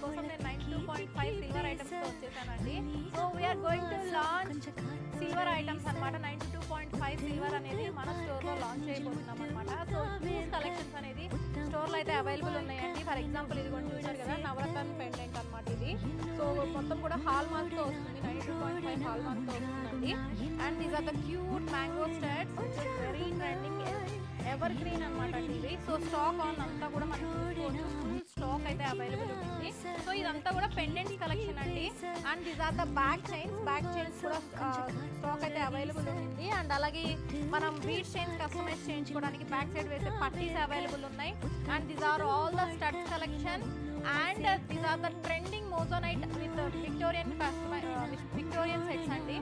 మీకోసం నేను ninety two point five silver items వచ్చేసానండి so we're going to launch silver items అనమాట ninety two point five silver అనేది మన స్టోర్లో లాంచ్ చేయబోతున్నాం అనమాట సో హ్యూజ్ కలెక్షన్స్ అనేది స్టోర్లో అయితే అవైలబుల్ ఉన్నాయండి ఫర్ ఎగ్జాంపుల్ ఇది కూడా చూసారు కదా నవరత్న పెండెంట్ అనమాట ఇది సో మొత్తం కూడా హాల్ మార్క్తో వస్తుంది నైన్టీ టూ పాయింట్ ఫైవ్ హాల్ మార్క్తో వస్తుందండి and these are the cute mango stats very trending evergreen అనమాట అండి ఇది సో స్టాక్ ఆన్ అంతా కూడా మనకి చూసుకోవచ్చు ఫుల్ స్టాక్ అయితే అవైలబుల్ ఉంది సో ఇదంతా కూడా పెండెంట్ కలెక్షన్ అండి and these are the back chains back chains కూడా స్టాక్ అయితే అవైలబుల్ ఉంది అండ్ అలాగే మనం బీట్ చైన్స్ కస్టమైజ్ చేయించుకోవడానికి బ్యాక్ సైడ్ వేసే పట్టీస్ అవైలబుల్ ఉన్నాయి and these are all the studs collection and these are the trending moissanite with Victorian Victorian sets అండి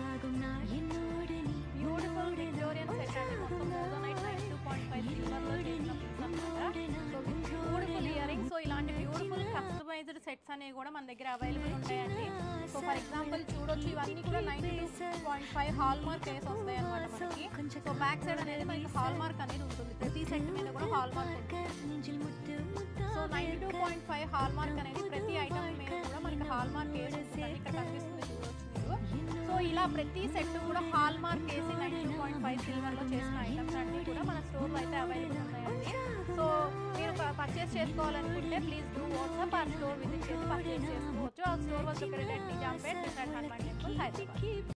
బ్యూటిఫుల్ విక్టోరియన్ సెట్ అండి మొత్తం moissanite nine two point five సిల్వర్లో చేసిన picks అనమాట so beautiful earrings so ఇలాంటి beautiful customized sets అనేవి కూడా మన దగ్గర అవైలబుల్ ఉంటాయండి సో ఫర్ ఎగ్జాంపుల్ చూడొచ్చు ఇవన్నీ కూడా nine two point five hallmark వేసి వస్తాయి అనమాట మనకి సో బ్యాక్ సైడ్ అనేది మనకి హాల్ మార్క్ అనేది ఉంటుంది ప్రతి సెట్ మీద కూడా హాల్ మార్క్ ఉంటుంది so nine two point five hallmark అనేది ప్రతి ఐటమ్ మీద కూడా మనకి హాల్ మార్క్ వేసి ఉంటుంది ఇక్కడ కనిపిస్తుంది చూడొచ్చు మీరు సో ఇలా ప్రతి సెట్ కూడా హాల్ మార్క్ వేసి నైన్ టూ పాయింట్ ఫైవ్ సిల్వర్లో చేసిన ఐటమ్స్ అన్నీ కూడా మన స్టోర్లో అయితే అవైలబుల్ ఉన్నాయండి సో మీరు పర్చేస్ చేసుకోవాలనుకుంటే ప్లీజ్ డూ వాట్సాప్ ఆ స్టోర్ విజిట్ చేసి పర్చేస్ చేసుకోవచ్చు ఆ స్టోర్ వచ్చి నిజాంపేట్ హనుమాన్ టెంపుల్ హైదరాబాద్